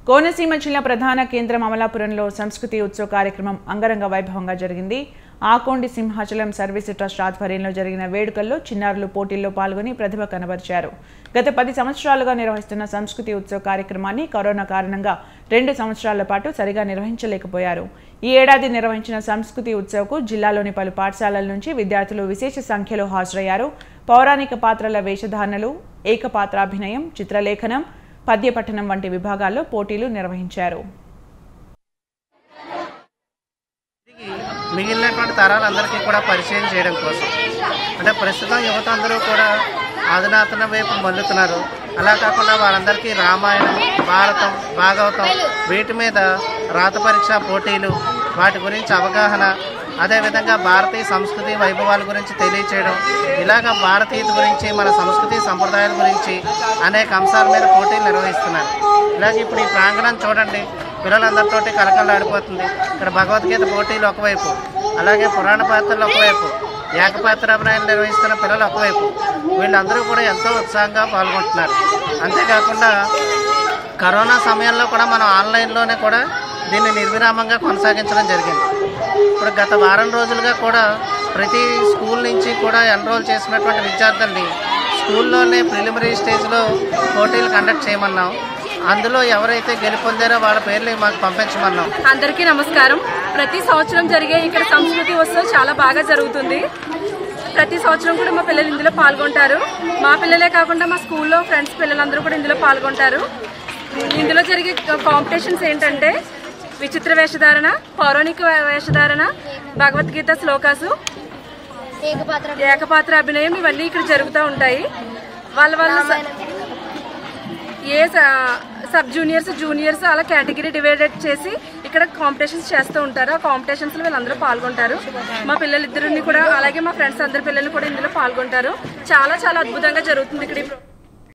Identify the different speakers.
Speaker 1: కోనసీమ జిల్లా ప్రధాన కేంద్రం అమలాపురంలో సంస్కృతి ఉత్సవ కార్యక్రమం అంగరంగ వైభవంగా జరిగింది ఆకోండి సింహాచలం సర్వీస్ ట్రస్ట్ ఆధ్వర్యంలో జరిగిన వేడుకల్లో చిన్నారులు పోటీల్లో పాల్గొని ప్రతిభ కనబరిచారు గత పది సంవత్సరాలుగా నిర్వహిస్తున్న సంస్కృతి ఉత్సవ కార్యక్రమాన్ని కరోనా కారణంగా రెండు సంవత్సరాల పాటు సరిగా నిర్వహించలేకపోయారు ఈ ఏడాది నిర్వహించిన సంస్కృతి ఉత్సవకు జిల్లాలోని పలు పాఠశాలల నుంచి విద్యార్థులు విశేష సంఖ్యలో హాజరయ్యారు పౌరాణిక పాత్రల వేషధారణలు ఏకపాత్రాభినయం చిత్రలేఖనం పద్యపఠనం వంటి విభాగాల్లో పోటీలు నిర్వహించారు
Speaker 2: మిగిలినటువంటి తరాలందరికీ కూడా పరిచయం చేయడం కోసం అంటే ప్రస్తుతం యువత అందరూ కూడా ఆధునాతన వైపు మల్లుతున్నారు అలా కాకుండా వాళ్ళందరికీ రామాయణం భారతం భాగవతం వీటి మీద రాత పరీక్ష పోటీలు వాటి గురించి అవగాహన అదేవిధంగా భారతీయ సంస్కృతి వైభవాల గురించి తెలియచేయడం ఇలాగ భారతీయత గురించి మన సంస్కృతి సంప్రదాయాల గురించి అనేక అంశాల మీద పోటీలు నిర్వహిస్తున్నారు ఇలాగే ఇప్పుడు ఈ ప్రాంగణం చూడండి పిల్లలందరితోటి కలకలాడిపోతుంది ఇక్కడ భగవద్గీత పోటీలు ఒకవైపు అలాగే పురాణ పాత్రలు ఒకవైపు ఏకపాత్రాభినయాలు నిర్వహిస్తున్న పిల్లలు ఒకవైపు వీళ్ళందరూ కూడా ఎంతో ఉత్సాహంగా పాల్గొంటున్నారు అంతేకాకుండా కరోనా సమయంలో కూడా మనం ఆన్లైన్లోనే కూడా దీన్ని నిర్విరామంగా కొనసాగించడం జరిగింది ఇప్పుడు గత వారం రోజులుగా కూడా ప్రతి స్కూల్ నుంచి కూడా ఎన్రోల్ చేసినటువంటి విద్యార్థుల్ని స్కూల్లోనే ప్రిలిమినరీ స్టేజ్లో పోటీలు కండక్ట్ చేయమన్నాం అందులో ఎవరైతే గెలుపొందారో వాళ్ళ పేర్లు మాకు పంపించమన్నాం
Speaker 3: అందరికీ నమస్కారం ప్రతి సంవత్సరం జరిగే ఇక్కడ సంస్కృతి ఉత్సవం చాలా బాగా జరుగుతుంది ప్రతి సంవత్సరం కూడా మా పిల్లలు ఇందులో పాల్గొంటారు మా పిల్లలే కాకుండా మా స్కూల్లో ఫ్రెండ్స్ పిల్లలందరూ కూడా ఇందులో పాల్గొంటారు ఇందులో జరిగే కాంపిటీషన్స్ ఏంటంటే విచిత్ర వేషధారణ పౌరాణిక వేషధారణ భగవద్గీత శ్లోకాసు
Speaker 4: ఏకపాత్ర
Speaker 3: ఏకపాత్ర అభినయం ఇవన్నీ ఇక్కడ జరుగుతూ ఉంటాయి వాళ్ళ వాళ్ళ స- ఏ స- సబ్ జూనియర్స్ జూనియర్స్ అలా కేటగిరీ డివైడెడ్ చేసి ఇక్కడ కాంపిటీషన్స్ చేస్తూ ఉంటారు ఆ కాంపిటీషన్స్ లో వీళ్ళందరూ పాల్గొంటారు మా పిల్లలిద్దరిని కూడా అలాగే మా ఫ్రెండ్స్ అందరి పిల్లలు కూడా ఇందులో పాల్గొంటారు చాలా చాలా అద్భుతంగా జరుగుతుంది ఇక్కడ ఈ ప్రో-